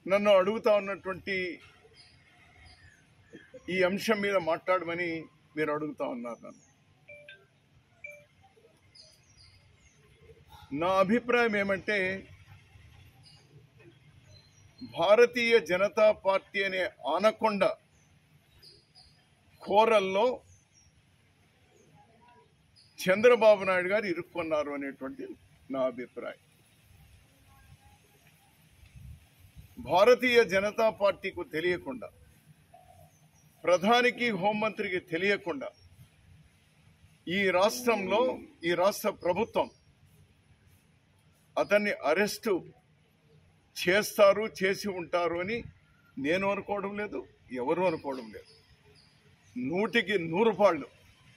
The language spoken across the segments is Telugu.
నన్ను అడుగుతా ఉన్నటువంటి ఈ అంశం మీద మాట్లాడమని మీరు అడుగుతా ఉన్నారు నన్ను నా అభిప్రాయం ఏమంటే భారతీయ జనతా పార్టీ అనే ఆనకొండ కోరల్లో చంద్రబాబు నాయుడు గారు ఇరుక్కున్నారు అనేటువంటి నా అభిప్రాయం భారతీయ జనతా పార్టీకు తెలియకుండా ప్రధానికి హోంమంత్రికి తెలియకుండా ఈ రాష్ట్రంలో ఈ రాష్ట్ర ప్రభుత్వం అతన్ని అరెస్టు చేస్తారు చేసి ఉంటారు అని నేను అనుకోవడం లేదు ఎవరు అనుకోవడం లేదు నూటికి నూరు పాళ్ళు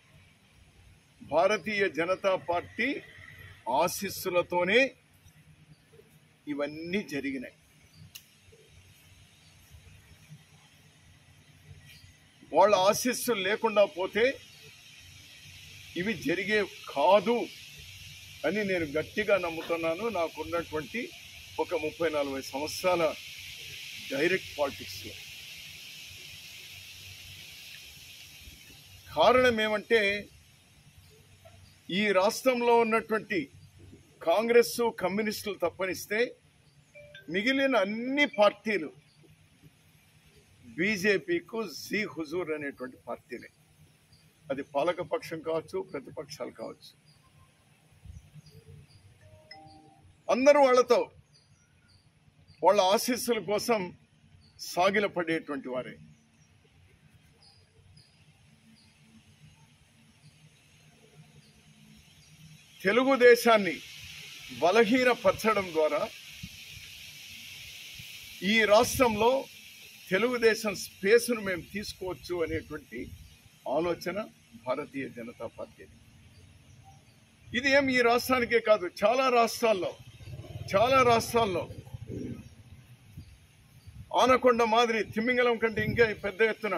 భారతీయ జనతా పార్టీ ఆశీస్సులతోనే ఇవన్నీ జరిగినాయి వాళ్ళ ఆశీస్సులు లేకుండా పోతే ఇవి జరిగే కాదు అని నేను గట్టిగా నమ్ముతున్నాను నాకున్నటువంటి ఒక ముప్పై నలభై సంవత్సరాల డైరెక్ట్ పాలిటిక్స్లో కారణం ఏమంటే ఈ రాష్ట్రంలో ఉన్నటువంటి కాంగ్రెస్ కమ్యూనిస్టులు తప్పనిస్తే మిగిలిన అన్ని పార్టీలు బీజేపీకు జీ హుజూర్ అనేటువంటి పార్టీలే అది పాలకపక్షం కావచ్చు ప్రతిపక్షాలు కావచ్చు అందరూ వాళ్ళతో వాళ్ళ ఆశీస్సుల కోసం సాగిలపడేటువంటి వారే తెలుగుదేశాన్ని బలహీనపరచడం ద్వారా ఈ రాష్ట్రంలో తెలుగుదేశం స్పేస్ను మేము తీసుకోవచ్చు అనేటువంటి ఆలోచన భారతీయ జనతా పార్టీ ఇది ఏం ఈ రాష్ట్రానికే కాదు చాలా రాష్ట్రాల్లో చాలా రాష్ట్రాల్లో ఆనకొండ మాదిరి తిమింగలం కంటే ఇంకా పెద్ద ఎత్తున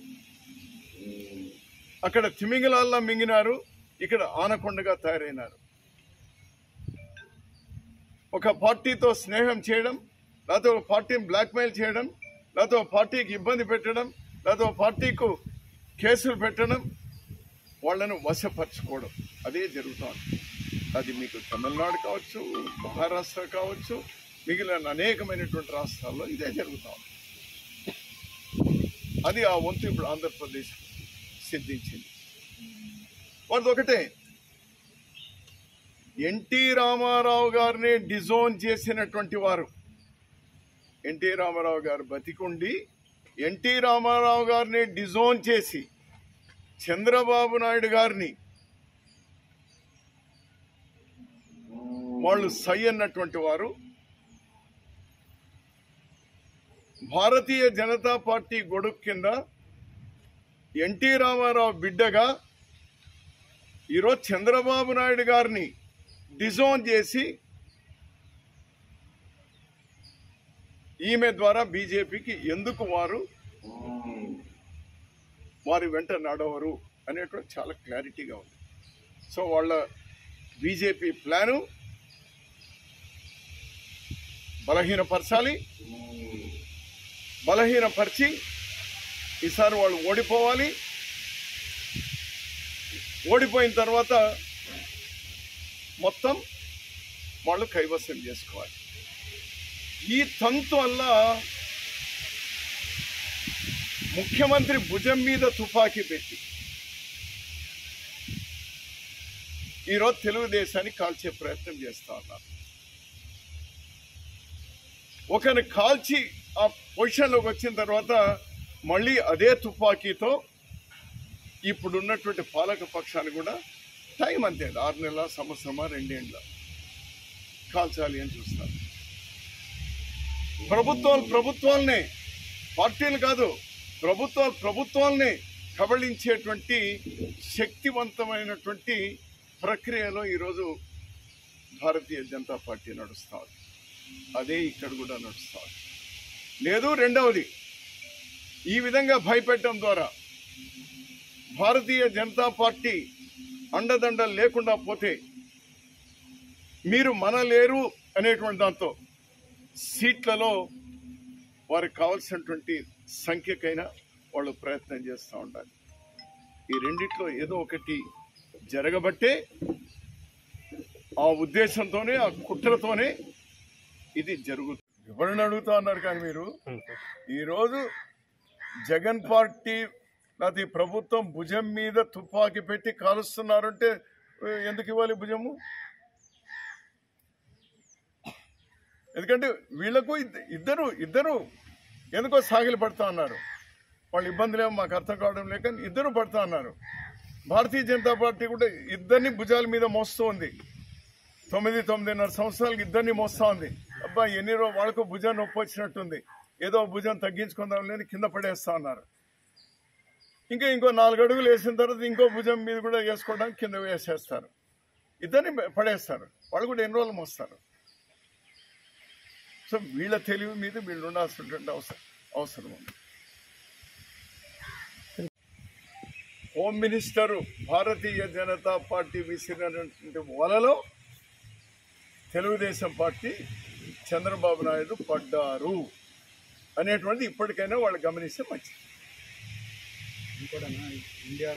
అక్కడ తిమింగలాల్లా మింగినారు ఇక్కడ ఆనకొండగా తయారైనారు ఒక పార్టీతో స్నేహం చేయడం లేకపోతే ఒక పార్టీని బ్లాక్మెయిల్ చేయడం లేకపోతే ఒక పార్టీకి ఇబ్బంది పెట్టడం లేకపోతే ఒక పార్టీకు కేసులు పెట్టడం వాళ్ళను వశపరచుకోవడం అదే జరుగుతోంది అది మీకు తమిళనాడు కావచ్చు మహారాష్ట్ర కావచ్చు మిగిలిన అనేకమైనటువంటి రాష్ట్రాల్లో ఇదే జరుగుతా ఉంది అది ఆ వంతు ఇప్పుడు ఆంధ్రప్రదేశ్ సిద్ధించింది వాళ్ళది ఒకటే ఎన్టీ రామారావు గారిని డిజోన్ చేసినటువంటి వారు ఎన్టీ రామారావు గారు బతికుండి ఎన్టీ రామారావు గారిని డిజోన్ చేసి చంద్రబాబు నాయుడు గారిని వాళ్ళు సై అన్నటువంటి వారు భారతీయ జనతా పార్టీ గొడుగు కింద ఎన్టీ రామారావు బిడ్డగా ఈరోజు చంద్రబాబు నాయుడు గారిని డిజోన్ చేసి ఈమె ద్వారా బీజేపీకి ఎందుకు వారు వారి వెంట నడవరు అనేటువంటి చాలా క్లారిటీగా ఉంది సో వాళ్ళ బీజేపీ ప్లాను బలహీనపరచాలి బలహీనపరిచి ఈసారి వాళ్ళు ఓడిపోవాలి ఓడిపోయిన తర్వాత మొత్తం వాళ్ళు కైవసం చేసుకోవాలి ఈ తంతు వల్ల ముఖ్యమంత్రి భుజం మీద తుపాకీ పెట్టి ఈరోజు తెలుగుదేశాన్ని కాల్చే ప్రయత్నం చేస్తా ఉన్నారు ఒకరిని కాల్చి ఆ పొజిషన్లోకి వచ్చిన తర్వాత మళ్ళీ అదే తుపాకీతో ఇప్పుడున్నటువంటి పాలక పక్షాన్ని కూడా టైం అంతే ఆరు నెలల సంవత్సరమా రెండేళ్ళ కాల్చాలి అని చూస్తారు ప్రభుత్వాలు ప్రభుత్వాలనే పార్టీలు కాదు ప్రభుత్వాలు ప్రభుత్వాలనే కబళించేటువంటి శక్తివంతమైనటువంటి ప్రక్రియలో ఈరోజు భారతీయ జనతా పార్టీ నడుస్తా ఉంది అదే ఇక్కడ కూడా నడుస్తా ఉంది లేదు రెండవది ఈ విధంగా భయపెట్టడం ద్వారా భారతీయ జనతా పార్టీ అండదండలు లేకుండా పోతే మీరు మనలేరు అనేటువంటి దాంతో సీట్లలో వారికి కావాల్సినటువంటి సంఖ్యకైనా వాళ్ళు ప్రయత్నం చేస్తూ ఉండాలి ఈ రెండిట్లో ఏదో ఒకటి జరగబట్టే ఆ ఉద్దేశంతోనే ఆ కుట్రతోనే ఇది జరుగుతుంది ఎవరిని అడుగుతా అన్నారు కానీ మీరు ఈరోజు జగన్ పార్టీ అది ప్రభుత్వం భుజం మీద తుపాకీ పెట్టి కాలుస్తున్నారంటే ఏ, ఎందుకు ఇవ్వాలి భుజము ఎందుకంటే వీళ్ళకు ఇద్ద- ఇద్దరు ఇద్దరు ఎందుకో సాగిలి పడతా అన్నారు వాళ్ళ ఇబ్బందులేమో మాకు అర్థం కావడం లేక ఇద్దరు పడతా అన్నారు భారతీయ జనతా పార్టీ కూడా ఇద్దరిని భుజాల మీద మోస్తూ ఉంది తొమ్మిది తొమ్మిదిన్నర సంవత్సరాలకి ఇద్దరిని మోస్తా ఉంది అబ్బా ఎన్ని రోజు వాళ్ళకు భుజం నొప్పి వచ్చినట్టుంది ఏదో భుజం తగ్గించుకుందాం లేని కింద పడేస్తా అన్నారు ఇంకా ఇంకో నాలుగు అడుగులు వేసిన తర్వాత ఇంకో భుజం మీద కూడా వేసుకోవడానికి కింద వేసేస్తారు ఇద్దరిని పడేస్తారు వాళ్ళు కూడా ఎన్ని రోజులు మోస్తారు సో వీళ్ళ తెలివి మీద వీళ్ళు ఉండాల్సినటువంటి అవసరం అవసరం ఉంది home minister Bharatiya Janata Party విసిరినటువంటి వలలో తెలుగుదేశం పార్టీ చంద్రబాబు నాయుడు పడ్డారు అనేటువంటిది ఇప్పటికైనా వాళ్ళు గమనిస్తే మంచిది ఇంకోటి ఇండియా